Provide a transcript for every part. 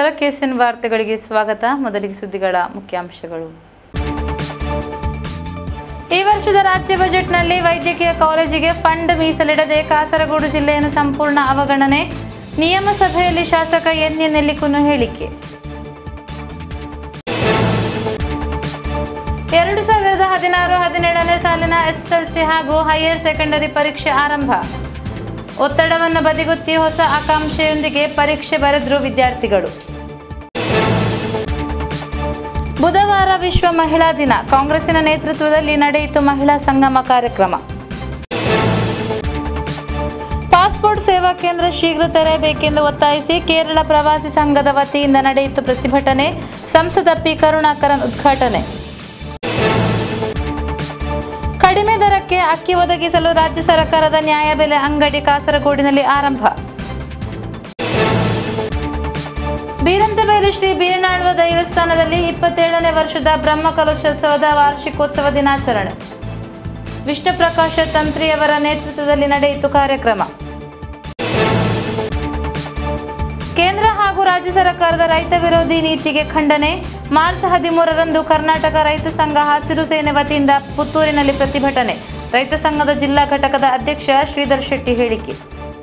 ನಮಸ್ಕಾರ ಕೆಎಸ್ಎನ್ ವಾರ್ತೆಗಳಿಗೆ ಸ್ವಾಗತ ಮೊದಲಿಗೆ ಸುದ್ದಿಗಳ ಮುಖ್ಯಾಂಶಗಳು ಈ ವರ್ಷದ ರಾಜ್ಯ ಬಜೆಟ್ನಲ್ಲಿ ವೈದ್ಯಕೀಯ ಕಾಲೇಜಿಗೆ ಫಂಡ್ ಮೀಸಲಿಡದೆ ಕಾಸರಗೋಡು ಜಿಲ್ಲೆಯನ್ನು ಸಂಪೂರ್ಣ ಅವಗಣನೆ ನಿಯಮ ಸಭೆಯಲ್ಲಿ ಶಾಸಕ ಎನ್ ಎನ್ ನೆಲ್ಲಿಕುನ್ನು ಹೇಳಿಕೆ ಎರಡು ಸಾವಿರದ ಹದಿನಾರು ಹದಿನೇಳನೇ ಸಾಲಿನ ಎಸ್ಎಸ್ಎಲ್ಸಿ ಹಾಗೂ ಹೈಯರ್ ಸೆಕೆಂಡರಿ ಪರೀಕ್ಷೆ ಆರಂಭ ಒತ್ತಡವನ್ನು ಬದಿಗುತ್ತಿ ಹೊಸ ಆಕಾಂಕ್ಷೆಯೊಂದಿಗೆ ಪರೀಕ್ಷೆ ಬರೆದ್ರು ವಿದ್ಯಾರ್ಥಿಗಳು ಬುಧವಾರ ವಿಶ್ವ ಮಹಿಳಾ ದಿನ ಕಾಂಗ್ರೆಸ್ಸಿನ ನೇತೃತ್ವದಲ್ಲಿ ನಡೆಯಿತು ಮಹಿಳಾ ಸಂಗಮ ಕಾರ್ಯಕ್ರಮ ಪಾಸ್ಪೋರ್ಟ್ ಸೇವಾ ಕೇಂದ್ರ ಶೀಘ್ರ ತೆರೆಯಬೇಕೆಂದು ಒತ್ತಾಯಿಸಿ ಕೇರಳ ಪ್ರವಾಸಿ ಸಂಘದ ವತಿಯಿಂದ ನಡೆಯಿತು ಪ್ರತಿಭಟನೆ ಸಂಸದ ಪಿ ಕರುಣಾಕರನ್ ಉದ್ಘಾಟನೆ ಕಡಿಮೆ ದರಕ್ಕೆ ಅಕ್ಕಿ ಒದಗಿಸಲು ರಾಜ್ಯ ಸರ್ಕಾರದ ನ್ಯಾಯಬೆಲೆ ಅಂಗಡಿ ಕಾಸರಗೋಡಿನಲ್ಲಿ ಆರಂಭ ಬೀರಂತಬೈಲು ಶ್ರೀ ಬೀರನಾಳುವ ದೇವಸ್ಥಾನದಲ್ಲಿ ಇಪ್ಪತ್ತೇಳನೇ ವರ್ಷದ ಬ್ರಹ್ಮಕಲಶೋತ್ಸವದ ವಾರ್ಷಿಕೋತ್ಸವ ದಿನಾಚರಣೆ ವಿಷ್ಣು ಪ್ರಕಾಶ ತಂತ್ರಿಯವರ ನೇತೃತ್ವದಲ್ಲಿ ನಡೆಯಿತು ಕಾರ್ಯಕ್ರಮ ಕೇಂದ್ರ ಹಾಗೂ ರಾಜ್ಯ ಸರ್ಕಾರದ ರೈತ ವಿರೋಧಿ ನೀತಿಗೆ ಖಂಡನೆ ಮಾರ್ಚ್ ಹದಿಮೂರರಂದು ಕರ್ನಾಟಕ ರೈತ ಸಂಘ ಹಸಿರು ಸೇನೆ ವತಿಯಿಂದ ಪುತ್ತೂರಿನಲ್ಲಿ ಪ್ರತಿಭಟನೆ ರೈತ ಸಂಘದ ಜಿಲ್ಲಾ ಘಟಕದ ಅಧ್ಯಕ್ಷ ಶ್ರೀಧರ್ ಶೆಟ್ಟಿ ಹೇಳಿಕೆ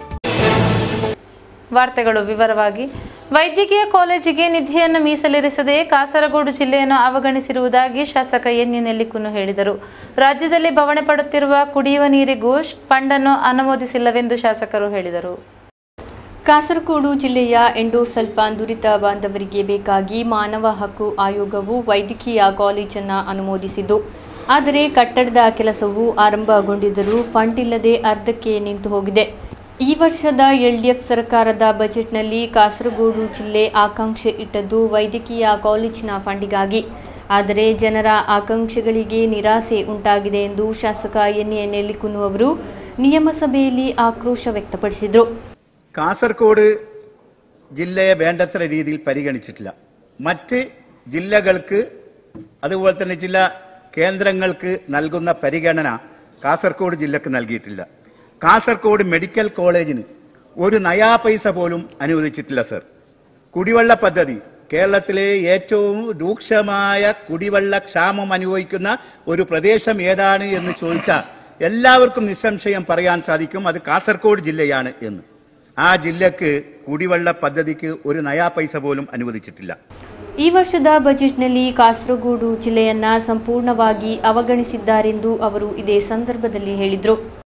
ವಾರ್ತೆಗಳು ವಿವರವಾಗಿ ವೈದ್ಯಕೀಯ ಕಾಲೇಜಿಗೆ ನಿಧಿಯನ್ನು ಮೀಸಲಿರಿಸದೆ ಕಾಸರಗೋಡು ಜಿಲ್ಲೆಯನ್ನು ಅವಗಣಿಸಿರುವುದಾಗಿ ಶಾಸಕ ಎನ್ ಎನ್ ನೆಲ್ಲಿಕುನ್ನು ಹೇಳಿದರು ರಾಜ್ಯದಲ್ಲಿ ಬವಣೆ ಪಡುತ್ತಿರುವ ಕುಡಿಯುವ ನೀರಿಗೂ ಫಂಡನ್ನು ಅನುಮೋದಿಸಿಲ್ಲವೆಂದು ಶಾಸಕರು ಹೇಳಿದರು ಕಾಸರಗೋಡು ಜಿಲ್ಲೆಯ ಎಂಡೋಸಲ್ಫಾನ್ ದುರಿತ ಬಾಂಧವರಿಗೆ ಬೇಕಾಗಿ ಮಾನವ ಹಕ್ಕು ಆಯೋಗವು ವೈದ್ಯಕೀಯ ಕಾಲೇಜನ್ನು ಅನುಮೋದಿಸಿದ್ದು ಆದರೆ ಕಟ್ಟಡದ ಕೆಲಸವು ಆರಂಭಗೊಂಡಿದ್ದರೂ ಫಂಡ್ ಇಲ್ಲದೆ ಅರ್ಧಕ್ಕೆ ನಿಂತು ಹೋಗಿದೆ ಈ ವರ್ಷದ ಎಲ್ಡಿಎಫ್ ಸರ್ಕಾರದ ಬಜೆಟ್ನಲ್ಲಿ ಕಾಸರಗೋಡು ಜಿಲ್ಲೆ ಆಕಾಂಕ್ಷೆ ಇಟ್ಟದ್ದು ವೈದ್ಯಕೀಯ ಕಾಲೇಜಿನ ಫಂಡಿಗಾಗಿ ಆದರೆ ಜನರ ಆಕಾಂಕ್ಷೆಗಳಿಗೆ ನಿರಾಸೆ ಉಂಟಾಗಿದೆ ಎಂದು ಶಾಸಕ ಎನ್ ಎ ನೆಲ್ಲಿಕುನ್ನು ಅವರು ನಿಯಮ ಸಭೆಯಲ್ಲಿ ಆಕ್ರೋಶ ವ್ಯಕ್ತಪಡಿಸಿದರು കാസർഗോഡ് ജില്ലയെ വേണ്ടത്ര രീതിയിൽ പരിഗണിച്ചിട്ടില്ല മറ്റ് ജില്ലകൾക്ക് അതുപോലെ തന്നെ ചില കേന്ദ്രങ്ങൾക്ക് നൽകുന്ന പരിഗണന കാസർഗോഡ് ജില്ലക്ക് നൽകിയിട്ടില്ല കാസർഗോഡ് മെഡിക്കൽ കോളേജിന് ഒരു നയാ പൈസ പോലും അനുവദിച്ചിട്ടില്ല സർ കുടിവെള്ള പദ്ധതി കേരളത്തിലെ ഏറ്റവും രൂക്ഷമായ കുടിവെള്ള ക്ഷാമം അനുഭവിക്കുന്ന ഒരു പ്രദേശം ഏതാണ് എന്ന് ചോദിച്ചാൽ എല്ലാവർക്കും നിസ്സംശയം പറയാൻ സാധിക്കും അത് കാസർഗോഡ് ജില്ലയാണ് എന്ന് ആ ജില്ലക്ക് കുടിവെള്ള പദ്ധതിക്ക് ഒരു നയാ പൈസ പോലും അനുവദിച്ചിട്ടില്ല ಈ ವರ್ಷದ ಬಜೆಟ್ನಲ್ಲಿ ಕಾಸರಗೋಡು ಜಿಲ್ಲೆಯನ್ನ ಸಂಪೂರ್ಣವಾಗಿ ಅವಗಣಿಸಿದ್ದಾರೆಂದು ಅವರು ಇದೇ ಸಂದರ್ಭದಲ್ಲಿ ಹೇಳಿದರು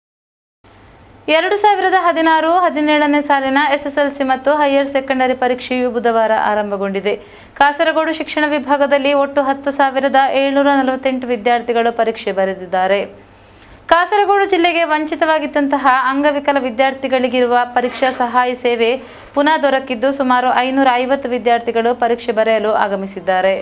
ಎರಡು ಸಾವಿರದ ಹದಿನಾರು ಹದಿನೇಳನೇ ಸಾಲಿನ ಎಸ್ಎಸ್ಎಲ್ಸಿ ಮತ್ತು ಹೈಯರ್ ಸೆಕೆಂಡರಿ ಪರೀಕ್ಷೆಯು ಬುಧವಾರ ಆರಂಭಗೊಂಡಿದೆ ಕಾಸರಗೋಡು ಶಿಕ್ಷಣ ವಿಭಾಗದಲ್ಲಿ ಒಟ್ಟು ಹತ್ತು ಸಾವಿರದ ಏಳ್ನೂರ ನಲವತ್ತೆಂಟು ವಿದ್ಯಾರ್ಥಿಗಳು ಪರೀಕ್ಷೆ ಬರೆದಿದ್ದಾರೆ ಕಾಸರಗೋಡು ಜಿಲ್ಲೆಗೆ ವಂಚಿತವಾಗಿದ್ದಂತಹ ಅಂಗವಿಕಲ ವಿದ್ಯಾರ್ಥಿಗಳಿಗಿರುವ ಪರೀಕ್ಷಾ ಸಹಾಯ ಸೇವೆ ಪುನಃ ದೊರಕಿದ್ದು ಸುಮಾರು ಐನೂರ ಐವತ್ತು ವಿದ್ಯಾರ್ಥಿಗಳು ಪರೀಕ್ಷೆ ಬರೆಯಲು ಆಗಮಿಸಿದ್ದಾರೆ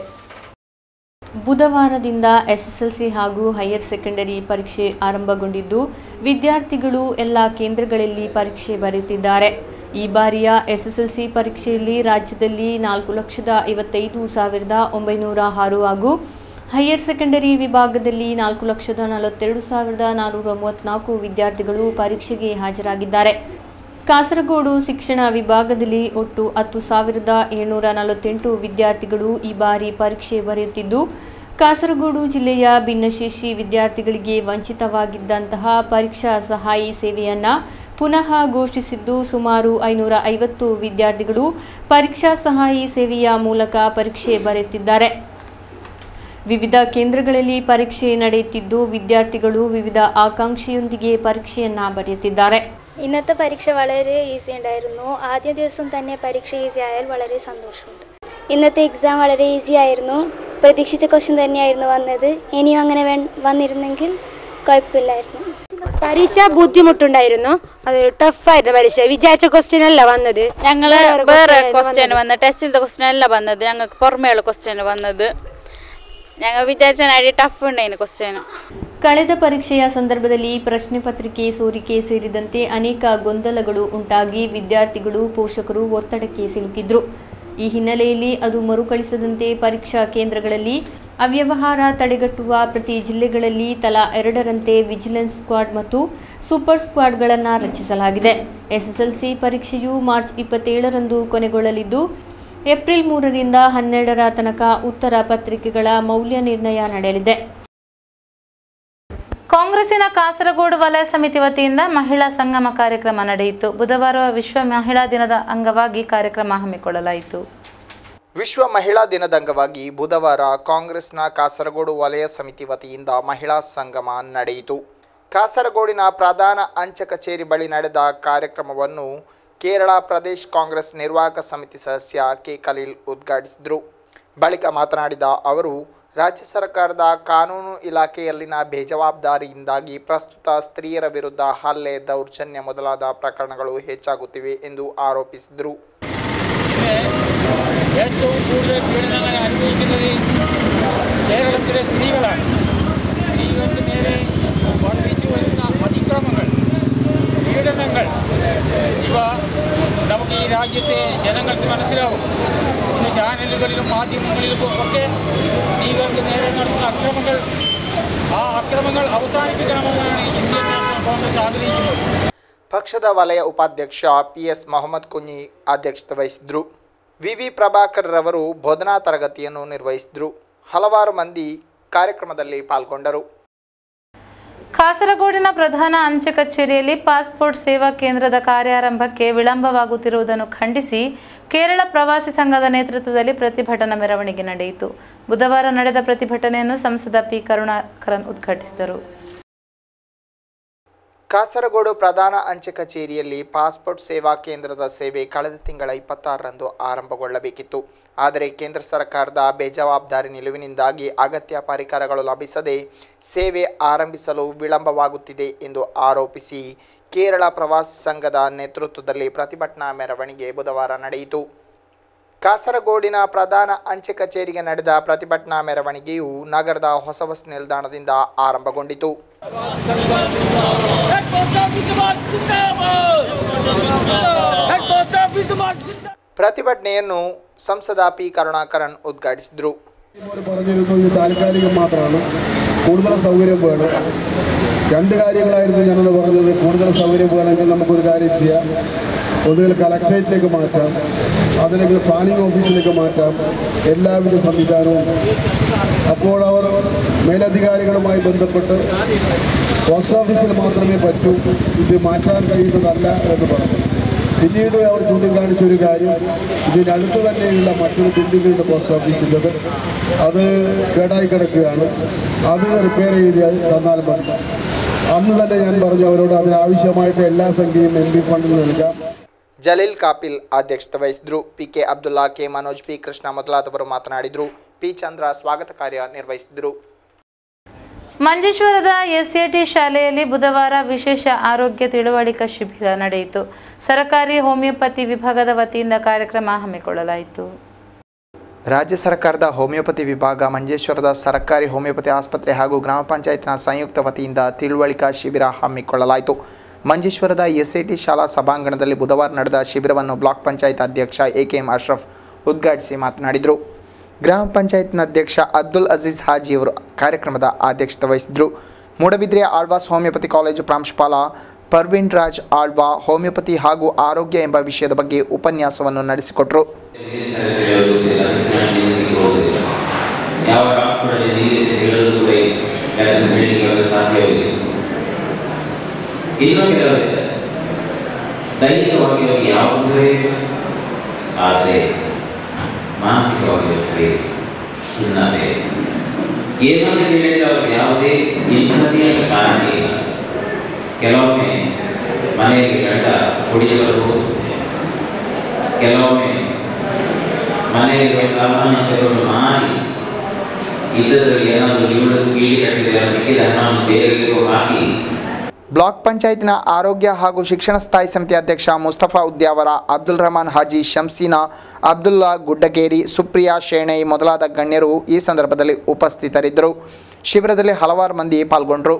ಬುಧವಾರದಿಂದ ಎಸ್ಎಸ್ಎಲ್ಸಿ ಹಾಗೂ ಹೈಯರ್ ಸೆಕೆಂಡರಿ ಪರೀಕ್ಷೆ ಆರಂಭಗೊಂಡಿದ್ದು ವಿದ್ಯಾರ್ಥಿಗಳು ಎಲ್ಲ ಕೇಂದ್ರಗಳಲ್ಲಿ ಪರೀಕ್ಷೆ ಬರೆಯುತ್ತಿದ್ದಾರೆ ಈ ಬಾರಿಯ ಎಸ್ಎಸ್ಎಲ್ಸಿ ಪರೀಕ್ಷೆಯಲ್ಲಿ ರಾಜ್ಯದಲ್ಲಿ ನಾಲ್ಕು ಲಕ್ಷದ ಐವತ್ತೈದು ಸಾವಿರದ ಒಂಬೈನೂರ ಆರು ಹಾಗೂ ಹೈಯರ್ ಸೆಕೆಂಡರಿ ವಿಭಾಗದಲ್ಲಿ ನಾಲ್ಕು ಲಕ್ಷದ ನಲವತ್ತೆರಡು ಸಾವಿರದ ನಾನ್ನೂರ ಮೂವತ್ತ್ನಾಲ್ಕು ವಿದ್ಯಾರ್ಥಿಗಳು ಪರೀಕ್ಷೆಗೆ ಹಾಜರಾಗಿದ್ದಾರೆ ಕಾಸರಗೋಡು ಶಿಕ್ಷಣ ವಿಭಾಗದಲ್ಲಿ ಒಟ್ಟು ಹತ್ತು ಸಾವಿರದ ಏಳ್ನೂರ ನಲವತ್ತೆಂಟು ವಿದ್ಯಾರ್ಥಿಗಳು ಈ ಬಾರಿ ಪರೀಕ್ಷೆ ಬರೆಯುತ್ತಿದ್ದು ಕಾಸರಗೋಡು ಜಿಲ್ಲೆಯ ಭಿನ್ನಶೇಷಿ ವಿದ್ಯಾರ್ಥಿಗಳಿಗೆ ವಂಚಿತವಾಗಿದ್ದಂತಹ ಪರೀಕ್ಷಾ ಸಹಾಯಿ ಸೇವೆಯನ್ನು ಪುನಃ ಘೋಷಿಸಿದ್ದು ಸುಮಾರು ಐನೂರ ಐವತ್ತು ವಿದ್ಯಾರ್ಥಿಗಳು ಪರೀಕ್ಷಾ ಸಹಾಯಿ ಸೇವೆಯ ಮೂಲಕ ಪರೀಕ್ಷೆ ಬರೆಯುತ್ತಿದ್ದಾರೆ ವಿವಿಧ കേന്ദ്രಗಳಲ್ಲಿ പരീക്ഷೆ ನಡೆಯುತ್ತಿದ್ದು വിദ്യാർത്ഥിಗಳು വിവിധ ആകാംക്ഷയൊಂದಿಗೆ പരീക്ഷೆಯನ್ನ ಬರೆಯುತ್ತಿದ್ದಾರೆ ഇന്നത്തെ പരീക്ഷ വളരെ ഈസി ഉണ്ടായിരുന്നു ആദ്യ ദിവസം തന്നെ പരീക്ഷ ഈസി ആയാൽ വളരെ സന്തോഷമുണ്ട് ഇന്നത്തെ എക്സാം വളരെ ഈസി ആയിരുന്നു പ്രതീക്ഷിച്ച ക്വസ്റ്റ്യൻ തന്നെയായിരുന്നു വന്നത് ഇനിയും അങ്ങനെ വേ വന്നിരുന്നെങ്കിൽ കുഴപ്പമില്ലായിരുന്നു പരീക്ഷ ബുദ്ധിമുട്ടുണ്ടായിരുന്നു അത് ടഫായിരുന്നു പരീക്ഷ വിചാരിച്ച ക്വസ്റ്റ്യൻ അല്ല വന്നത് ഞങ്ങള് വേറെ വേറെ question ആയിരുന്നു ക്വസ്റ്റ്യൻ വന്ന ടെസ്റ്റിലത്തെ ക്വസ്റ്റ്യൻ അല്ല വന്നത് ഞങ്ങൾക്ക് പുറമേയുള്ള ക്വസ്റ്റ്യൻ വന്നത് ഞങ്ങൾ വിചാരിച്ച അടി ടഫ് ഉണ്ടായിരുന്നു ക്വസ്റ്റ്യൻ ಕಳೆದ ಪರೀಕ್ಷೆಯ ಸಂದರ್ಭದಲ್ಲಿ ಪ್ರಶ್ನೆ ಪತ್ರಿಕೆ ಸೋರಿಕೆ ಸೇರಿದಂತೆ ಅನೇಕ ಗೊಂದಲಗಳು ಉಂಟಾಗಿ ವಿದ್ಯಾರ್ಥಿಗಳು ಪೋಷಕರು ಒತ್ತಡಕ್ಕೆ ಸಿಲುಕಿದ್ರು ಈ ಹಿನ್ನೆಲೆಯಲ್ಲಿ ಅದು ಮರುಕಳಿಸದಂತೆ ಪರೀಕ್ಷಾ ಕೇಂದ್ರಗಳಲ್ಲಿ ಅವ್ಯವಹಾರ ತಡೆಗಟ್ಟುವ ಪ್ರತಿ ಜಿಲ್ಲೆಗಳಲ್ಲಿ ತಲಾ ಎರಡರಂತೆ ವಿಜಿಲೆನ್ಸ್ ಸ್ಕ್ವಾಡ್ ಮತ್ತು ಸೂಪರ್ ಸ್ಕ್ವಾಡ್ಗಳನ್ನು ರಚಿಸಲಾಗಿದೆ ಎಸ್ಎಸ್ಎಲ್ಸಿ ಪರೀಕ್ಷೆಯು ಮಾರ್ಚ್ ಇಪ್ಪತ್ತೇಳರಂದು ಕೊನೆಗೊಳ್ಳಲಿದ್ದು ಏಪ್ರಿಲ್ ಮೂರರಿಂದ ಹನ್ನೆರಡರ ತನಕ ಉತ್ತರ ಪತ್ರಿಕೆಗಳ ಮೌಲ್ಯ ನಿರ್ಣಯ ನಡೆಯಲಿದೆ ಕಾಂಗ್ರೆಸ್ಸಿನ ಕಾಸರಗೋಡು ವಲಯ ಸಮಿತಿ ವತಿಯಿಂದ ಮಹಿಳಾ ಸಂಗಮ ಕಾರ್ಯಕ್ರಮ ನಡೆಯಿತು ಬುಧವಾರ ವಿಶ್ವ ಮಹಿಳಾ ದಿನದ ಅಂಗವಾಗಿ ಕಾರ್ಯಕ್ರಮ ಹಮ್ಮಿಕೊಳ್ಳಲಾಯಿತು ವಿಶ್ವ ಮಹಿಳಾ ದಿನದ ಅಂಗವಾಗಿ ಬುಧವಾರ ಕಾಂಗ್ರೆಸ್ನ ಕಾಸರಗೋಡು ವಲಯ ಸಮಿತಿ ವತಿಯಿಂದ ಮಹಿಳಾ ಸಂಗಮ ನಡೆಯಿತು ಕಾಸರಗೋಡಿನ ಪ್ರಧಾನ ಅಂಚೆ ಕಚೇರಿ ಬಳಿ ನಡೆದ ಕಾರ್ಯಕ್ರಮವನ್ನು ಕೇರಳ ಪ್ರದೇಶ್ ಕಾಂಗ್ರೆಸ್ ನಿರ್ವಾಹಕ ಸಮಿತಿ ಸದಸ್ಯ ಕೆ ಖಲೀಲ್ ಉದ್ಘಾಟಿಸಿದರು ಬಳಿಕ ಮಾತನಾಡಿದ ಅವರು ರಾಜ್ಯ ಸರ್ಕಾರದ ಕಾನೂನು ಇಲಾಖೆಯಲ್ಲಿನ ಬೇಜವಾಬ್ದಾರಿಯಿಂದಾಗಿ ಪ್ರಸ್ತುತ ಸ್ತ್ರೀಯರ ವಿರುದ್ಧ ಹಲ್ಲೆ ದೌರ್ಜನ್ಯ ಮೊದಲಾದ ಪ್ರಕರಣಗಳು ಹೆಚ್ಚಾಗುತ್ತಿವೆ ಎಂದು ಆರೋಪಿಸಿದರು ഏറ്റവും കൂടുതൽ പീഡനങ്ങൾ അനുഭവിക്കുന്നത് കേരളത്തിലെ സ്ത്രീകളാണ് സ്ത്രീകൾക്ക് നേരെ വർദ്ധിച്ചു വരുന്ന അതിക്രമങ്ങൾ പീഡനങ്ങൾ ഇവ നമുക്ക് ഈ രാജ്യത്തെ ജനങ്ങൾക്ക് മനസ്സിലാവും ഇന്ന് ചാനലുകളിലും മാധ്യമങ്ങളിലും ഒക്കെ സ്ത്രീകൾക്ക് നേരെ നടത്തുന്ന അക്രമങ്ങൾ ആ അക്രമങ്ങൾ അവസാനിപ്പിക്കണമെന്നാണ് ഇന്ത്യൻ നാഷണൽ കോൺഗ്രസ് ആഗ്രഹിക്കുന്നത് ಪಕ್ಷದ ವಲಯ ಉಪಾಧ್ಯಕ್ಷ ಪಿ ಎಸ್ ಮೊಹಮ್ಮದ್ ಕುഞ്ഞಿ ಅಧ್ಯಕ್ಷತೆ ವಹಿಸಿದ್ರು ವಿ ವಿ ಪ್ರಭಾಕರ್ ರವರು ಬೋಧನಾ ತರಗತಿಯನ್ನು ನಿರ್ವಹಿಸಿದ್ರು ಹಲವಾರು ಮಂದಿ ಕಾರ್ಯಕ್ರಮದಲ್ಲಿ ಪಾಲ್ಗೊಂಡರು ಕಾಸರಗೋಡಿನ ಪ್ರಧಾನ ಅಂಚೆ ಕಚೇರಿಯಲ್ಲಿ ಪಾಸ್ಪೋರ್ಟ್ ಸೇವಾ ಕೇಂದ್ರದ ಕಾರ್ಯಾರಂಭಕ್ಕೆ ವಿಳಂಬವಾಗುತ್ತಿರುವುದನ್ನು ಖಂಡಿಸಿ ಕೇರಳ ಪ್ರವಾಸಿ ಸಂಘದ ನೇತೃತ್ವದಲ್ಲಿ ಪ್ರತಿಭಟನಾ ಮೆರವಣಿಗೆ ನಡೆಯಿತು ಬುಧವಾರ ನಡೆದ ಪ್ರತಿಭಟನೆಯನ್ನು ಸಂಸದ ಪಿ ಕರುಣಾಕರನ್ ಉದ್ಘಾಟಿಸಿದರು ಕಾಸರಗೋಡು ಪ್ರಧಾನ ಅಂಚೆ ಕಚೇರಿಯಲ್ಲಿ ಪಾಸ್ಪೋರ್ಟ್ ಸೇವಾ ಕೇಂದ್ರದ ಸೇವೆ ಕಳೆದ ತಿಂಗಳ ಇಪ್ಪತ್ತಾರರಂದು ಆರಂಭಗೊಳ್ಳಬೇಕಿತ್ತು ಆದರೆ ಕೇಂದ್ರ ಸರ್ಕಾರದ ಬೇಜವಾಬ್ದಾರಿ ನಿಲುವಿನಿಂದಾಗಿ ಅಗತ್ಯ ಪರಿಕರಗಳು ಲಭಿಸದೆ ಸೇವೆ ಆರಂಭಿಸಲು ವಿಳಂಬವಾಗುತ್ತಿದೆ ಎಂದು ಆರೋಪಿಸಿ ಕೇರಳ ಪ್ರವಾಸಿ ಸಂಘದ ನೇತೃತ್ವದಲ್ಲಿ ಪ್ರತಿಭಟನಾ ಮೆರವಣಿಗೆ ಬುಧವಾರ ನಡೆಯಿತು ಕಾಸರಗೋಡಿನ ಪ್ರಧಾನ ಅಂಚೆ ಕಚೇರಿಗೆ ನಡೆದ ಪ್ರತಿಭಟನಾ ಮೆರವಣಿಗೆಯು ನಗರದ ಹೊಸ ಬಸ್ ನಿಲ್ದಾಣದಿಂದ ಆರಂಭಗೊಂಡಿತು ಪ್ರತಿಭಟನೆಯನ್ನು ಸಂಸದ ಪಿ ಕರುಣಾಕರನ್ ಉದ್ಘಾಟಿಸಿದರು ഇപ്പോൾ പറഞ്ഞിരുന്നു ഇത് താൽക്കാലികം മാത്രമാണ് കൂടുതൽ സൗകര്യം വേണം രണ്ട് കാര്യങ്ങളായിരുന്നു ഞാനത് പറഞ്ഞത് കൂടുതൽ സൗകര്യം വേണമെങ്കിൽ നമുക്കൊരു കാര്യം ചെയ്യാം ഒന്നുകിൽ കലക്ട്രേറ്റിലേക്ക് മാറ്റാം അതല്ലെങ്കിൽ പ്ലാനിംഗ് ഓഫീസിലേക്ക് മാറ്റാം എല്ലാവിധ സംവിധാനവും അപ്പോൾ അവർ മേലധികാരികളുമായി ബന്ധപ്പെട്ട് പോസ്റ്റ് ഓഫീസിൽ മാത്രമേ പറ്റൂ ഇത് മാറ്റാൻ കഴിയുന്നതല്ല എന്ന് പറഞ്ഞു പിന്നീട് അവർ ചൂണ്ടിക്കാണിച്ച ഒരു കാര്യം ഇതിനടുത്ത് തന്നെയുള്ള മറ്റൊരു ബിൽഡിംഗുണ്ട് പോസ്റ്റ് ഓഫീസിൻ്റെത് അത് കേടായി കിടക്കുകയാണ് അത് റിപ്പയർ ചെയ്ത് തന്നാൽ മതി അന്ന് തന്നെ ഞാൻ പറഞ്ഞു അവരോട് അതിനാവശ്യമായിട്ട് എല്ലാ സംഖ്യയും എം പി ഫണ്ടിൽ നൽകാം ಜಲೀಲ್ ಕಾಪಿಲ್ ಅಧ್ಯಕ್ಷತೆ ವಹಿಸಿದ್ರು P K Abdulla K Manoj P Krishna ಮೊದಲಾದವರು ಮಾತನಾಡಿದರು ಪಿ ಚಂದ್ರ ಸ್ವಾಗತ ಕಾರ್ಯ ನಿರ್ವಹಿಸಿದರು ಮಂಜೇಶ್ವರದ ಎಸ್ಎಟಿ ಶಾಲೆಯಲ್ಲಿ ಬುಧವಾರ ವಿಶೇಷ ಆರೋಗ್ಯ ತಿಳುವಳಿಕಾ ಶಿಬಿರ ನಡೆಯಿತು ಸರ್ಕಾರಿ ಹೋಮಿಯೋಪತಿ ವಿಭಾಗದ ವತಿಯಿಂದ ಕಾರ್ಯಕ್ರಮ ಹಮ್ಮಿಕೊಳ್ಳಲಾಯಿತು ರಾಜ್ಯ ಸರ್ಕಾರದ ಹೋಮಿಯೋಪತಿ ವಿಭಾಗ ಮಂಜೇಶ್ವರದ ಸರ್ಕಾರಿ ಹೋಮಿಯೋಪತಿ ಆಸ್ಪತ್ರೆ ಹಾಗೂ ಗ್ರಾಮ ಪಂಚಾಯತ್ನ ಸಂಯುಕ್ತ ವತಿಯಿಂದ ತಿಳುವಳಿಕಾ ಶಿಬಿರ ಹಮ್ಮಿಕೊಳ್ಳಲಾಯಿತು ಮಂಜೇಶ್ವರದ ಎಸ್ಎಟಿ ಶಾಲಾ ಸಭಾಂಗಣದಲ್ಲಿ ಬುಧವಾರ ನಡೆದ ಶಿಬಿರವನ್ನು ಬ್ಲಾಕ್ ಪಂಚಾಯತ್ ಅಧ್ಯಕ್ಷ ಎ ಕೆ ಎಂ ಅಶ್ರಫ್ ಉದ್ಘಾಟಿಸಿ ಮಾತನಾಡಿದರು ಗ್ರಾಮ ಪಂಚಾಯತ್ನ ಅಧ್ಯಕ್ಷ ಅಬ್ದುಲ್ ಅಜೀಜ್ ಹಾಜಿಯವರು ಕಾರ್ಯಕ್ರಮದ ಅಧ್ಯಕ್ಷತೆ ವಹಿಸಿದರು ಮೂಡಬಿದ್ರೆ ಆಳ್ವಾಸ್ ಹೋಮಿಯೋಪತಿ ಕಾಲೇಜು ಪ್ರಾಂಶುಪಾಲ ಪರ್ವೀನ್ ರಾಜ್ ಆಳ್ವಾ ಹೋಮಿಯೋಪತಿ ಹಾಗೂ ಆರೋಗ್ಯ ಎಂಬ ವಿಷಯದ ಬಗ್ಗೆ ಉಪನ್ಯಾಸವನ್ನು ನಡೆಸಿಕೊಟ್ಟರು ಹೇಳೋದಿಲ್ಲ ಚೆನ್ನಾಗಿ ಹೋಗುದಿಲ್ಲ ಯಾವ ಡಾಕ್ಟರ್ ನಿಲ್ಲಿಸಿ ಹೇಳೋದು ಕೂಡ ಯಾಕಂದ್ರೆ ಹೇಳಲಿಕ್ಕೆ ಸಾಧ್ಯವಿಲ್ಲ ಇನ್ನೂ ಕೆಲವರಿದ್ದಾರೆ ದೈಹಿಕವಾಗಿ ಅವರಿಗೆ ಯಾವ ತೊಂದರೆ ಇಲ್ಲ ಆದರೆ ಮಾನಸಿಕವಾಗಿ ಸರಿ ಖಿನ್ನತೆ ಏನಾದರೂ ಹೇಳಿದ್ರೆ ಅವ್ರಿಗೆ ಯಾವುದೇ ಇಂಥದೇ ಕಾರಣ ಇಲ್ಲ ಕೆಲವೊಮ್ಮೆ ಮನೆಯಲ್ಲಿ ಗಂಡ ಕುಡಿಯಲು ಬರಬಹುದು ಕೆಲವೊಮ್ಮೆ ಮನೆಯಲ್ಲಿರುವ ಸಾಮಾನ್ಯತೆಗಳನ್ನು ಮಾರಿ ಇದ್ದದ್ರಲ್ಲಿ ಏನಾದರೂ ಇವಳು ಕೀಳಿ ಕಟ್ಟಿದ್ರೆ ಸಿಕ್ಕಿದ ಹಣವನ್ನು ಬೇರೆಯವರಿಗೂ ಹಾಕಿ ಬ್ಲಾಕ್ ಪಂಚಾಯತ್ನ ಆರೋಗ್ಯ ಹಾಗೂ ಶಿಕ್ಷಣ ಸ್ಥಾಯಿ ಸಮಿತಿ ಅಧ್ಯಕ್ಷ ಮುಸ್ತಫಾ ಉದ್ಯಾವರ ಅಬ್ದುಲ್ ರಹಮಾನ್ ಹಾಜಿ ಶಂಸೀನಾ ಅಬ್ದುಲ್ಲಾ ಗುಡ್ಡಗೇರಿ ಸುಪ್ರಿಯಾ ಶೇಣೈ ಮೊದಲಾದ ಗಣ್ಯರು ಈ ಸಂದರ್ಭದಲ್ಲಿ ಉಪಸ್ಥಿತರಿದ್ದರು ಶಿಬಿರದಲ್ಲಿ ಹಲವಾರು ಮಂದಿ ಪಾಲ್ಗೊಂಡರು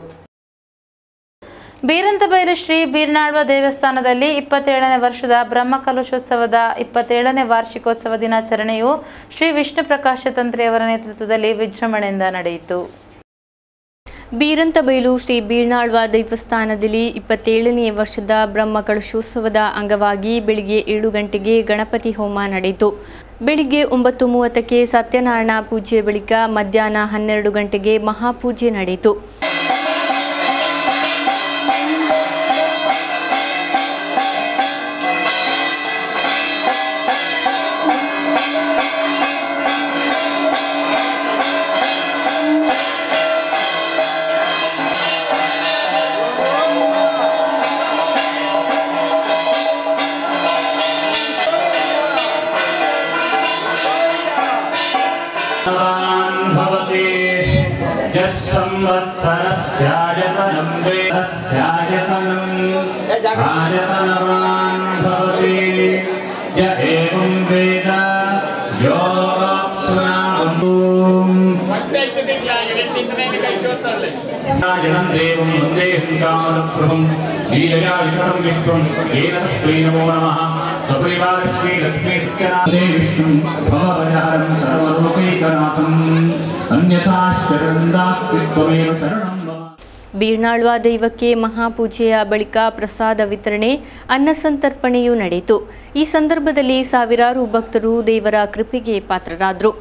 ಬೀರಂತಬೈಲು ಶ್ರೀ ಬೀರ್ನಾಳ್ವ ದೇವಸ್ಥಾನದಲ್ಲಿ ಇಪ್ಪತ್ತೇಳನೇ ವರ್ಷದ ಬ್ರಹ್ಮಕಲಶೋತ್ಸವದ ಇಪ್ಪತ್ತೇಳನೇ ವಾರ್ಷಿಕೋತ್ಸವ ದಿನಾಚರಣೆಯು ಶ್ರೀ ವಿಷ್ಣು ಪ್ರಕಾಶ ತಂತ್ರಿಯವರ ನೇತೃತ್ವದಲ್ಲಿ ವಿಜೃಂಭಣೆಯಿಂದ ನಡೆಯಿತು ಬೀರಂತಬೈಲು ಶ್ರೀ ಬೀರ್ನಾಳ್ವ ದೇವಸ್ಥಾನದಲ್ಲಿ ಇಪ್ಪತ್ತೇಳನೇ ವರ್ಷದ ಬ್ರಹ್ಮ ಕಳಶೋತ್ಸವದ ಅಂಗವಾಗಿ ಬೆಳಿಗ್ಗೆ ಏಳು ಗಂಟೆಗೆ ಗಣಪತಿ ಹೋಮ ನಡೆಯಿತು ಬೆಳಿಗ್ಗೆ ಒಂಬತ್ತು ಮೂವತ್ತಕ್ಕೆ ಸತ್ಯನಾರಾಯಣ ಪೂಜೆ ಬಳಿಕ ಮಧ್ಯಾಹ್ನ ಹನ್ನೆರಡು ಗಂಟೆಗೆ ಮಹಾಪೂಜೆ ನಡೆಯಿತು भवति यः संवत्सरस्यायतनं वेदस्यायतनम् आयतनवान् भवति य एवं वेद योऽप्सुनाम् देवं वन्दे हृङ्गामलप्रभुं लीलया विकटं विष्णुं येन तस्मै नमो नमः सपरिवारश्री लक्ष्मी सत्यनाथे विष्णुं भवभयहरं सर्वलोकैकनाथम् अन्यथा शरणं नास्ति त्वमेव शरणं मम ಬೀರ್ನಾಳ್ವ ದೈವಕ್ಕೆ ಮಹಾಪೂಜೆಯ ಬಳಿಕ ಪ್ರಸಾದ ವಿತರಣೆ ಅನ್ನಸಂತರ್ಪಣೆಯೂ ನಡೆಯಿತು ಈ ಸಂದರ್ಭದಲ್ಲಿ ಸಾವಿರಾರು ಭಕ್ತರು ದೇವರ ಕೃಪೆಗೆ ಪಾತ್ರರಾದರು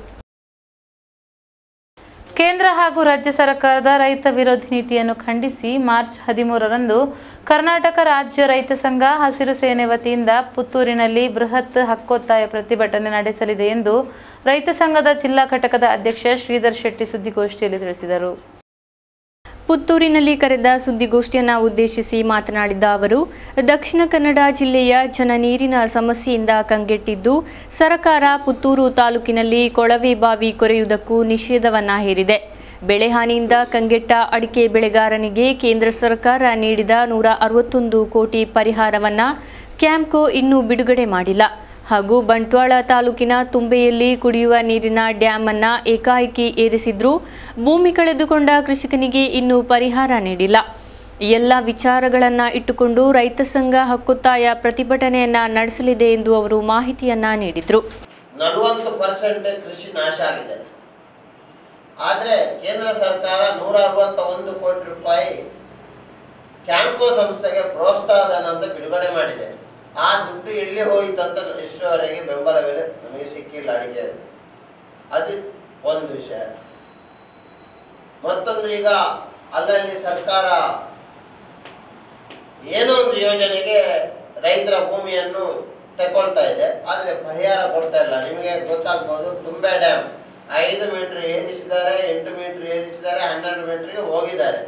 ಕೇಂದ್ರ ಹಾಗೂ ರಾಜ್ಯ ಸರ್ಕಾರದ ರೈತ ವಿರೋಧಿ ನೀತಿಯನ್ನು ಖಂಡಿಸಿ ಮಾರ್ಚ್ ಹದಿಮೂರರಂದು ಕರ್ನಾಟಕ ರಾಜ್ಯ ರೈತ ಸಂಘ ಹಸಿರು ಸೇನೆ ವತಿಯಿಂದ ಪುತ್ತೂರಿನಲ್ಲಿ ಬೃಹತ್ ಹಕ್ಕೊತ್ತಾಯ ಪ್ರತಿಭಟನೆ ನಡೆಸಲಿದೆ ಎಂದು ರೈತ ಸಂಘದ ಜಿಲ್ಲಾ ಘಟಕದ ಅಧ್ಯಕ್ಷ ಶ್ರೀಧರ್ ಶೆಟ್ಟಿ ಸುದ್ದಿಗೋಷ್ಠಿಯಲ್ಲಿ ತಿಳಿಸಿದರು ಪುತ್ತೂರಿನಲ್ಲಿ ಕರೆದ ಸುದ್ದಿಗೋಷ್ಠಿಯನ್ನು ಉದ್ದೇಶಿಸಿ ಮಾತನಾಡಿದ ಅವರು ದಕ್ಷಿಣ ಕನ್ನಡ ಜಿಲ್ಲೆಯ ಜನ ನೀರಿನ ಸಮಸ್ಯೆಯಿಂದ ಕಂಗೆಟ್ಟಿದ್ದು ಸರ್ಕಾರ ಪುತ್ತೂರು ತಾಲೂಕಿನಲ್ಲಿ ಕೊಳವೆ ಬಾವಿ ಕೊರೆಯುವುದಕ್ಕೂ ನಿಷೇಧವನ್ನ ಹೇರಿದೆ ಬೆಳೆ ಹಾನಿಯಿಂದ ಕಂಗೆಟ್ಟ ಅಡಿಕೆ ಬೆಳೆಗಾರನಿಗೆ ಕೇಂದ್ರ ಸರ್ಕಾರ ನೀಡಿದ ನೂರ ಅರವತ್ತೊಂದು ಕೋಟಿ ಪರಿಹಾರವನ್ನ ಕ್ಯಾಂಪ್ಕೋ ಇನ್ನೂ ಬಿಡುಗಡೆ ಮಾಡಿಲ್ಲ ಹಾಗೂ ಬಂಟ್ವಾಳ ತಾಲೂಕಿನ ತುಂಬೆಯಲ್ಲಿ ಕುಡಿಯುವ ನೀರಿನ ಡ್ಯಾಮ್ ಅನ್ನ ಏಕಾಏಕಿ ಏರಿಸಿದ್ರೂ ಭೂಮಿ ಕಳೆದುಕೊಂಡ ಕೃಷಿಕನಿಗೆ ಇನ್ನೂ ಪರಿಹಾರ ನೀಡಿಲ್ಲ ಈ ಎಲ್ಲ ವಿಚಾರಗಳನ್ನ ಇಟ್ಟುಕೊಂಡು ರೈತ ಸಂಘ ಹಕ್ಕೊತ್ತಾಯ ಪ್ರತಿಭಟನೆಯನ್ನ ನಡೆಸಲಿದೆ ಎಂದು ಅವರು ಮಾಹಿತಿಯನ್ನ ನೀಡಿದರು ನಲವತ್ತು ಪರ್ಸೆಂಟ್ ಕೃಷಿ ನಾಶ ಆಗಿದೆ ಆದರೆ ಕೇಂದ್ರ ಸರ್ಕಾರ ನೂರ ಅರವತ್ತ ಒಂದು ಕೋಟಿ ರೂಪಾಯಿ ಕ್ಯಾಂಪ್ಕೋ ಸಂಸ್ಥೆಗೆ ಪ್ರೋತ್ಸಾಹಧನ ಅಂತ ಬಿಡುಗಡೆ ಮಾಡಿದೆ ಆ ದುಡ್ಡು ಎಲ್ಲಿ ಹೋಯಿತಂತ ಇಷ್ಟರವರೆಗೆ ಬೆಂಬಲ ಬೆಲೆ ನಮಗೆ ಸಿಕ್ಕಿಲ್ಲ ಅಡಿಕೆ ಅದು ಒಂದು ವಿಷಯ ಮತ್ತೊಂದು ಈಗ ಅಲ್ಲಲ್ಲಿ ಸರ್ಕಾರ ಏನೋ ಒಂದು ಯೋಜನೆಗೆ ರೈತರ ಭೂಮಿಯನ್ನು ತಗೊಳ್ತಾ ಇದೆ ಆದರೆ ಪರಿಹಾರ ಕೊಡ್ತಾ ಇಲ್ಲ ನಿಮಗೆ ಗೊತ್ತಾಗ್ಬೋದು ತುಂಬೆ ಡ್ಯಾಮ್ ಐದು ಮೀಟರ್ ಏರಿಸಿದ್ದಾರೆ ಎಂಟು ಮೀಟರ್ ಏರಿಸಿದ್ದಾರೆ ಹನ್ನೆರಡು ಮೀಟರ್ಗೆ ಹೋಗಿದ್ದಾರೆ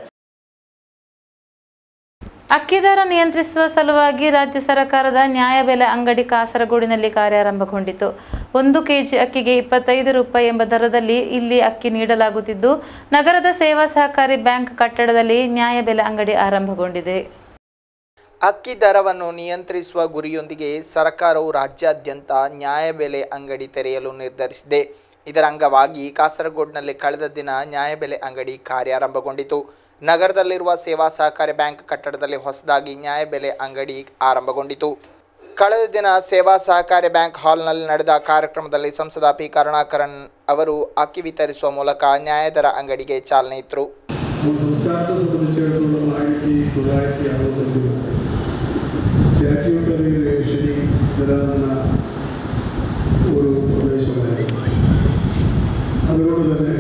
ಅಕ್ಕಿ ದರ ನಿಯಂತ್ರಿಸುವ ಸಲುವಾಗಿ ರಾಜ್ಯ ಸರ್ಕಾರದ ನ್ಯಾಯಬೆಲೆ ಅಂಗಡಿ ಕಾಸರಗೋಡಿನಲ್ಲಿ ಕಾರ್ಯಾರಂಭಗೊಂಡಿತು ಒಂದು ಕೆಜಿ ಅಕ್ಕಿಗೆ ಇಪ್ಪತ್ತೈದು ರೂಪಾಯಿ ಎಂಬ ದರದಲ್ಲಿ ಇಲ್ಲಿ ಅಕ್ಕಿ ನೀಡಲಾಗುತ್ತಿದ್ದು ನಗರದ ಸೇವಾ ಸಹಕಾರಿ ಬ್ಯಾಂಕ್ ಕಟ್ಟಡದಲ್ಲಿ ನ್ಯಾಯಬೆಲೆ ಅಂಗಡಿ ಆರಂಭಗೊಂಡಿದೆ ಅಕ್ಕಿ ದರವನ್ನು ನಿಯಂತ್ರಿಸುವ ಗುರಿಯೊಂದಿಗೆ ಸರ್ಕಾರವು ರಾಜ್ಯಾದ್ಯಂತ ನ್ಯಾಯಬೆಲೆ ಅಂಗಡಿ ತೆರೆಯಲು ನಿರ್ಧರಿಸಿದೆ ಇದರ ಅಂಗವಾಗಿ ಕಾಸರಗೋಡಿನಲ್ಲಿ ಕಳೆದ ದಿನ ನ್ಯಾಯಬೆಲೆ ಅಂಗಡಿ ಕಾರ್ಯಾರಂಭಗೊಂಡಿತು ನಗರದಲ್ಲಿರುವ ಸೇವಾ ಸಹಕಾರಿ ಬ್ಯಾಂಕ್ ಕಟ್ಟಡದಲ್ಲಿ ಹೊಸದಾಗಿ ನ್ಯಾಯಬೆಲೆ ಅಂಗಡಿ ಆರಂಭಗೊಂಡಿತು ಕಳೆದ ದಿನ ಸೇವಾ ಸಹಕಾರಿ ಬ್ಯಾಂಕ್ ಹಾಲ್ನಲ್ಲಿ ನಡೆದ ಕಾರ್ಯಕ್ರಮದಲ್ಲಿ ಸಂಸದ ಪಿ ಕರುಣಾಕರನ್ ಅವರು ಅಕ್ಕಿ ವಿತರಿಸುವ ಮೂಲಕ ನ್ಯಾಯದರ ಅಂಗಡಿಗೆ ಚಾಲನೆ ಇತ್ತರು സംസ്ഥാനത്തെ സംബന്ധിച്ചിടത്തോളം ആയിരത്തി തൊള്ളായിരത്തി അറുപത്തഞ്ചിൽ സ്റ്റാറ്റ്യൂട്ടറി റേഷനിങ് നിലനിന്ന ഒരു പ്രദേശമായിരുന്നു അതുകൊണ്ട് തന്നെ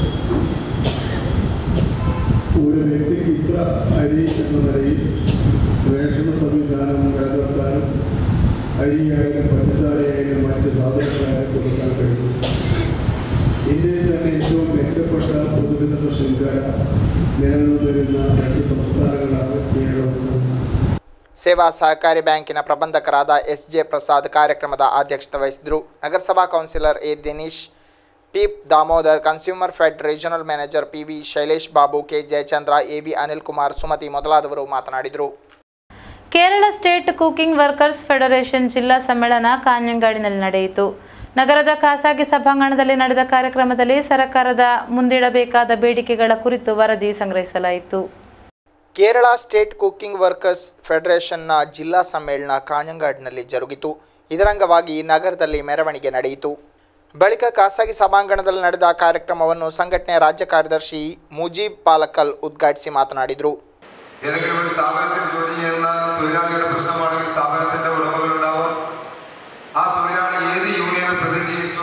ഒരു വ്യക്തിക്ക് ഇത്ര അരി എന്ന നിലയിൽ റേഷൻ സംവിധാനം നിലനിർത്താനും അരിയായാലും പഞ്ചസാരയായാലും മറ്റ് സാധനങ്ങളായാലും കൊടുക്കാൻ കഴിയും ഇന്ത്യയിൽ തന്നെ ഏറ്റവും മെച്ചപ്പെട്ട പൊതുവിതരണ ശൃംഖല നിലനിന്നിരുന്ന മറ്റ് സംസ്ഥാനങ്ങളാണ് കേരളവും ಸೇವಾ ಸಹಕಾರಿ ಬ್ಯಾಂಕಿನ ಪ್ರಬಂಧಕರಾದ ಎಸ್ ಜೆ ಪ್ರಸಾದ್ ಕಾರ್ಯಕ್ರಮದ ಅಧ್ಯಕ್ಷತೆ ವಹಿಸಿದರು ನಗರಸಭಾ councillor A Dinesh P Damodar consumer fed regional manager P V Shailesh Babu K Jayachandra A V Anil Kumar Sumathi ಮೊದಲಾದವರು ಮಾತನಾಡಿದರು Kerala state cooking workers federation ಜಿಲ್ಲಾ ಸಮ್ಮೇಳನ ಕಾഞ്ഞങ്ങാಡಿನಲ್ಲಿ ನಡೆಯಿತು ನಗರದ ಖಾಸಗಿ ಸಭಾಂಗಣದಲ್ಲಿ ನಡೆದ ಕಾರ್ಯಕ್ರಮದಲ್ಲಿ ಸರ್ಕಾರದ ಮುಂದಿಡಬೇಕಾದ ಬೇಡಿಕೆಗಳ ಕುರಿತು ವರದಿ ಸಂಗ್ರಹಿಸಲಾಯಿತು ಕೇರಳ ಸ್ಟೇಟ್ ಕುಕಿಂಗ್ ವರ್ಕರ್ಸ್ ಫೆಡರೇಷನ್ನ ಜಿಲ್ಲಾ ಸಮ್ಮೇಳನ ಕಾഞ്ഞങ്ങാಡಿನಲ್ಲಿ ಜರುಗಿತು ಇದರಂಗವಾಗಿ ನಗರದಲ್ಲಿ ಮೆರವಣಿಗೆ ನಡೆಯಿತು ಬಳಿಕ ಖಾಸಗಿ ಸಭಾಂಗಣದಲ್ಲಿ ನಡೆದ ಕಾರ್ಯಕ್ರಮವನ್ನು ಸಂಘಟನೆಯ ರಾಜ್ಯ ಕಾರ್ಯದರ್ಶಿ ಮುಜೀಬ್ ಪಾಲಕಲ್ ಉದ್ಘಾಟಿಸಿ ಮಾತನಾಡಿದರು ഏതെങ്കിലും ഒരു സ്ഥാപനത്തിൽ ജോലി ചെയ്യുന്ന തൊഴിലാളികളുടെ പ്രശ്നമാണെങ്കിൽ സ്ഥാപനത്തിന്റെ ഉടമകളുണ്ടാവും ആ തൊഴിലാളി ഏത് യൂണിയനെ പ്രതിനിധീകരിച്ച്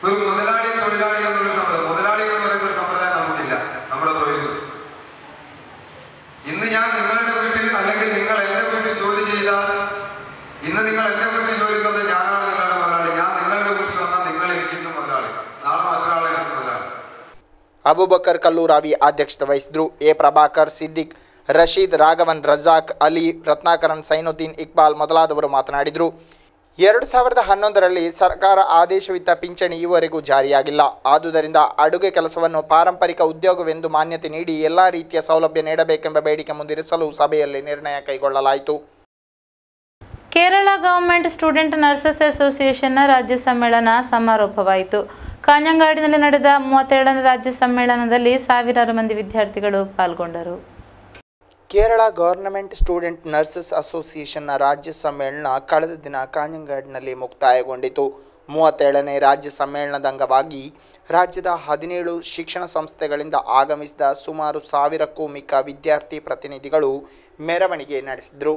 ഒരു മുതലാളി തൊഴിലാളി എന്നുള്ള സമ്പ്രദായം മുതലാളി എന്ന് പറയുന്ന ഒരു സമ്പ്രദായം നമുക്കില്ല നമ്മുടെ തൊഴിൽ ഇന്ന് ഞാൻ നിങ്ങളുടെ വീട്ടിൽ അല്ലെങ്കിൽ നിങ്ങൾ എൻ്റെ വീട്ടിൽ ജോലി ചെയ്താൽ ഇന്ന് നിങ്ങൾ എൻ്റെ വീട്ടിൽ ജോലിക്ക് വന്നാൽ ഞാനാണ് നിങ്ങളുടെ മുതലാളി ഞാൻ നിങ്ങളുടെ വീട്ടിൽ വന്നാൽ നിങ്ങൾ എനിക്കിന്ന് മുതലാളി നാളെ മറ്റൊരാളെ എനിക്ക് മുതലാളി ಅಬುಬಕರ್ ಕಲ್ಲೂರಾವಿ ಅಧ್ಯಕ್ಷತೆ ವಹಿಸಿದ್ರು ಎ ಪ್ರಭಾಕರ್ ಸಿದ್ದಿಕ್ ರಶೀದ್ ರಾಘವನ್ ರಜಾಕ್ ಅಲಿ ರತ್ನಾಕರನ್ ಸೈನುದ್ದೀನ್ ಇಕ್ಬಾಲ್ ಮೊದಲಾದವರು ಮಾತನಾಡಿದರು ಎರಡು ಸಾವಿರದ ಹನ್ನೊಂದರಲ್ಲಿ ಸರ್ಕಾರ ಆದೇಶವಿದ್ದ ಪಿಂಚಣಿ ಈವರೆಗೂ ಜಾರಿಯಾಗಿಲ್ಲ ಆದುದರಿಂದ ಅಡುಗೆ ಕೆಲಸವನ್ನು ಪಾರಂಪರಿಕ ಉದ್ಯೋಗವೆಂದು ಮಾನ್ಯತೆ ನೀಡಿ ಎಲ್ಲ ರೀತಿಯ ಸೌಲಭ್ಯ ನೀಡಬೇಕೆಂಬ ಬೇಡಿಕೆ ಮುಂದಿರಿಸಲು ಸಭೆಯಲ್ಲಿ ನಿರ್ಣಯ ಕೈಗೊಳ್ಳಲಾಯಿತು ಕೇರಳ ಗವರ್ಮೆಂಟ್ ಸ್ಟೂಡೆಂಟ್ ನರ್ಸಸ್ ಅಸೋಸಿಯೇಷನ್ನ ರಾಜ್ಯ ಸಮ್ಮೇಳನ ಸಮಾರೋಪವಾಯಿತು ಕಾഞ്ഞങ്ങാಡಿನಲ್ಲಿ ನಡೆದ ಮೂವತ್ತೆರಡನೇ ರಾಜ್ಯ ಸಮ್ಮೇಳನದಲ್ಲಿ ಸಾವಿರಾರು ಮಂದಿ ವಿದ್ಯಾರ್ಥಿಗಳು ಪಾಲ್ಗೊಂಡರು ಕೇರಳ ಗವರ್ನಮೆಂಟ್ ಸ್ಟೂಡೆಂಟ್ ನರ್ಸಸ್ ಅಸೋಸಿಯೇಷನ್ನ ರಾಜ್ಯ ಸಮ್ಮೇಳನ ಕಳೆದ ದಿನ ಕಾഞ്ഞങ്ങാಡಿನಲ್ಲಿ ಮುಕ್ತಾಯಗೊಂಡಿತು ಮೂವತ್ತೇಳನೇ ರಾಜ್ಯ ಸಮ್ಮೇಳನದ ಅಂಗವಾಗಿ ರಾಜ್ಯದ ಹದಿನೇಳು ಶಿಕ್ಷಣ ಸಂಸ್ಥೆಗಳಿಂದ ಆಗಮಿಸಿದ ಸುಮಾರು ಸಾವಿರಕ್ಕೂ ಮಿಕ್ಕ ವಿದ್ಯಾರ್ಥಿ ಪ್ರತಿನಿಧಿಗಳು ಮೆರವಣಿಗೆ ನಡೆಸಿದರು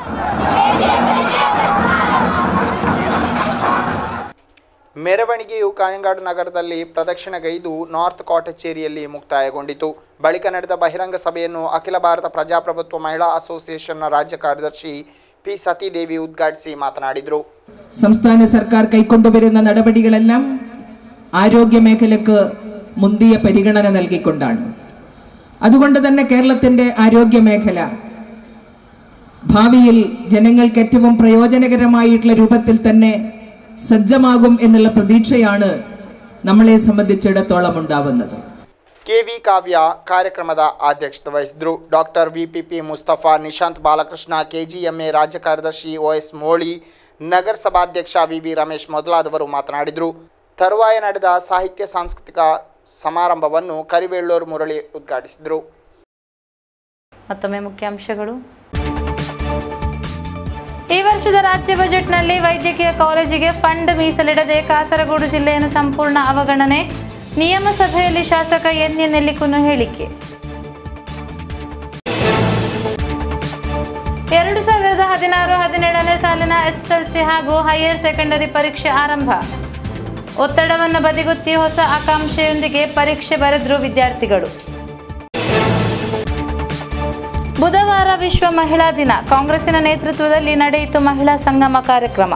ಮೆರವಣಿಗೆಯು ಕಾಯಂಗಾಡು ನಗರದಲ್ಲಿ ಪ್ರದಕ್ಷಿಣೆಗೈದು ನಾರ್ತ್ ಕಾಟಚೇರಿಯಲ್ಲಿ ಮುಕ್ತಾಯಗೊಂಡಿತು ಬಳಿಕ ನಡೆದ ಬಹಿರಂಗ ಸಭೆಯನ್ನು ಅಖಿಲ ಭಾರತ ಪ್ರಜಾಪ್ರಭುತ್ವ ಮಹಿಳಾ ಅಸೋಸಿಯೇಷನ್ನ ರಾಜ್ಯ ಕಾರ್ಯದರ್ಶಿ പി സതീദേവി ഉദ്ഘാടിಸಿ മാതനാടിದ್ರು സംസ്ഥാന സർക്കാർ കൈക്കൊണ്ടുവരുന്ന നടപടികളെല്ലാം ആരോഗ്യ മേഖലക്ക് മുന്തിയ പരിഗണന നൽകിക്കൊണ്ടാണ് അതുകൊണ്ട് തന്നെ കേരളത്തിൻ്റെ ആരോഗ്യ മേഖല ഭാവിയിൽ ജനങ്ങൾക്ക് ഏറ്റവും പ്രയോജനകരമായിട്ടുള്ള രൂപത്തിൽ തന്നെ സജ്ജമാകും എന്നുള്ള പ്രതീക്ഷയാണ് നമ്മളെ സംബന്ധിച്ചിടത്തോളം ഉണ്ടാവുന്നത് ಕೆ ವಿ ಕಾವ್ಯ ಕಾರ್ಯಕ್ರಮದ ಅಧ್ಯಕ್ಷತೆ ವಹಿಸಿದ್ರು doctor V P P Mustafa Nishant Balakrishna KGMA ರಾಜ್ಯ ಕಾರ್ಯದರ್ಶಿ ಒ ಎಸ್ ಮೋಳಿ ನಗರಸಭಾಧ್ಯಕ್ಷ ವಿ ವಿ ರಮೇಶ್ ಮೊದಲಾದವರು ಮಾತನಾಡಿದರು ತರುವಾಯ ನಡೆದ ಸಾಹಿತ್ಯ ಸಾಂಸ್ಕೃತಿಕ ಸಮಾರಂಭವನ್ನು ಕರಿವೆಳ್ಳೂರು ಮುರಳಿ ಉದ್ಘಾಟಿಸಿದರು ಮತ್ತೊಮ್ಮೆ ಮುಖ್ಯಾಂಶಗಳು ಈ ವರ್ಷದ ರಾಜ್ಯ ಬಜೆಟ್ನಲ್ಲಿ ವೈದ್ಯಕೀಯ ಕಾಲೇಜಿಗೆ ಫಂಡ್ ಮೀಸಲಿಡದೆ ಕಾಸರಗೋಡು ಜಿಲ್ಲೆಯನ್ನು ಸಂಪೂರ್ಣ ಅವಗಣನೆ ನಿಯಮ ಸಭೆಯಲ್ಲಿ ಶಾಸಕ ಎನ್ ಎನ್ ನೆಲ್ಲಿಕುನ್ನು ಹೇಳಿಕೆ ಎರಡು ಸಾವಿರದ ಹದಿನಾರು ಹದಿನೇಳನೇ ಸಾಲಿನ ಎಸ್ಎಸ್ಎಲ್ಸಿ ಹಾಗೂ ಹೈಯರ್ ಸೆಕೆಂಡರಿ ಪರೀಕ್ಷೆ ಆರಂಭ ಒತ್ತಡವನ್ನು ಬದಿಗುತ್ತಿ ಹೊಸ ಆಕಾಂಕ್ಷೆಯೊಂದಿಗೆ ಪರೀಕ್ಷೆ ಬರೆದ್ರು ವಿದ್ಯಾರ್ಥಿಗಳು ಬುಧವಾರ ವಿಶ್ವ ಮಹಿಳಾ ದಿನ ಕಾಂಗ್ರೆಸ್ಸಿನ ನೇತೃತ್ವದಲ್ಲಿ ನಡೆಯಿತು ಮಹಿಳಾ ಸಂಗಮ ಕಾರ್ಯಕ್ರಮ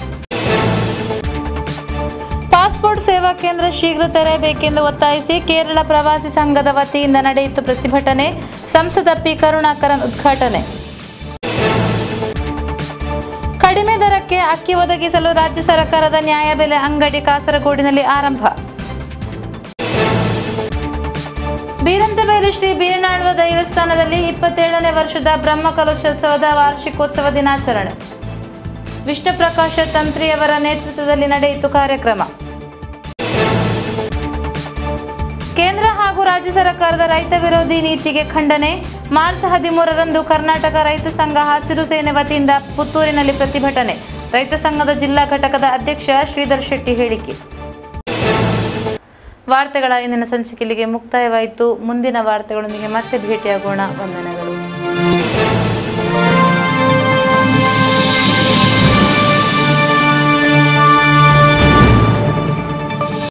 ಪಾಸ್ಪೋರ್ಟ್ ಸೇವಾ ಕೇಂದ್ರ ಶೀಘ್ರ ತೆರೆಯಬೇಕೆಂದು ಒತ್ತಾಯಿಸಿ ಕೇರಳ ಪ್ರವಾಸಿ ಸಂಘದ ವತಿಯಿಂದ ನಡೆಯಿತು ಪ್ರತಿಭಟನೆ ಸಂಸದ ಪಿ ಕರುಣಾಕರನ್ ಉದ್ಘಾಟನೆ ಕಡಿಮೆ ದರಕ್ಕೆ ಅಕ್ಕಿ ಒದಗಿಸಲು ರಾಜ್ಯ ಸರ್ಕಾರದ ನ್ಯಾಯಬೆಲೆ ಅಂಗಡಿ ಕಾಸರಗೋಡಿನಲ್ಲಿ ಆರಂಭ ಬೀರಂತಬೈಲು ಶ್ರೀ ಬೀರನಾಳ್ವ ದೇವಸ್ಥಾನದಲ್ಲಿ ಇಪ್ಪತ್ತೇಳನೇ ವರ್ಷದ ಬ್ರಹ್ಮಕಲಶೋತ್ಸವದ ವಾರ್ಷಿಕೋತ್ಸವ ದಿನಾಚರಣೆ ವಿಷ್ಣು ಪ್ರಕಾಶ ತಂತ್ರಿಯವರ ನೇತೃತ್ವದಲ್ಲಿ ನಡೆಯಿತು ಕಾರ್ಯಕ್ರಮ ಕೇಂದ್ರ ಹಾಗೂ ರಾಜ್ಯ ಸರ್ಕಾರದ ರೈತ ವಿರೋಧಿ ನೀತಿಗೆ ಖಂಡನೆ ಮಾರ್ಚ್ ಹದಿಮೂರರಂದು ಕರ್ನಾಟಕ ರೈತ ಸಂಘ ಹಸಿರು ಸೇನೆ ವತಿಯಿಂದ ಪುತ್ತೂರಿನಲ್ಲಿ ಪ್ರತಿಭಟನೆ ರೈತ ಸಂಘದ ಜಿಲ್ಲಾ ಘಟಕದ ಅಧ್ಯಕ್ಷ ಶ್ರೀಧರ್ ಶೆಟ್ಟಿ ಹೇಳಿಕೆ ವಾರ್ತೆಗಳ ಇಂದಿನ ಸಂಚಿಕೆಯಲ್ಲಿಗೆ ಮುಕ್ತಾಯವಾಯಿತು ಮುಂದಿನ ವಾರ್ತೆಗಳೊಂದಿಗೆ ಮತ್ತೆ ಭೇಟಿಯಾಗೋಣ ವಂದನೆಗಳು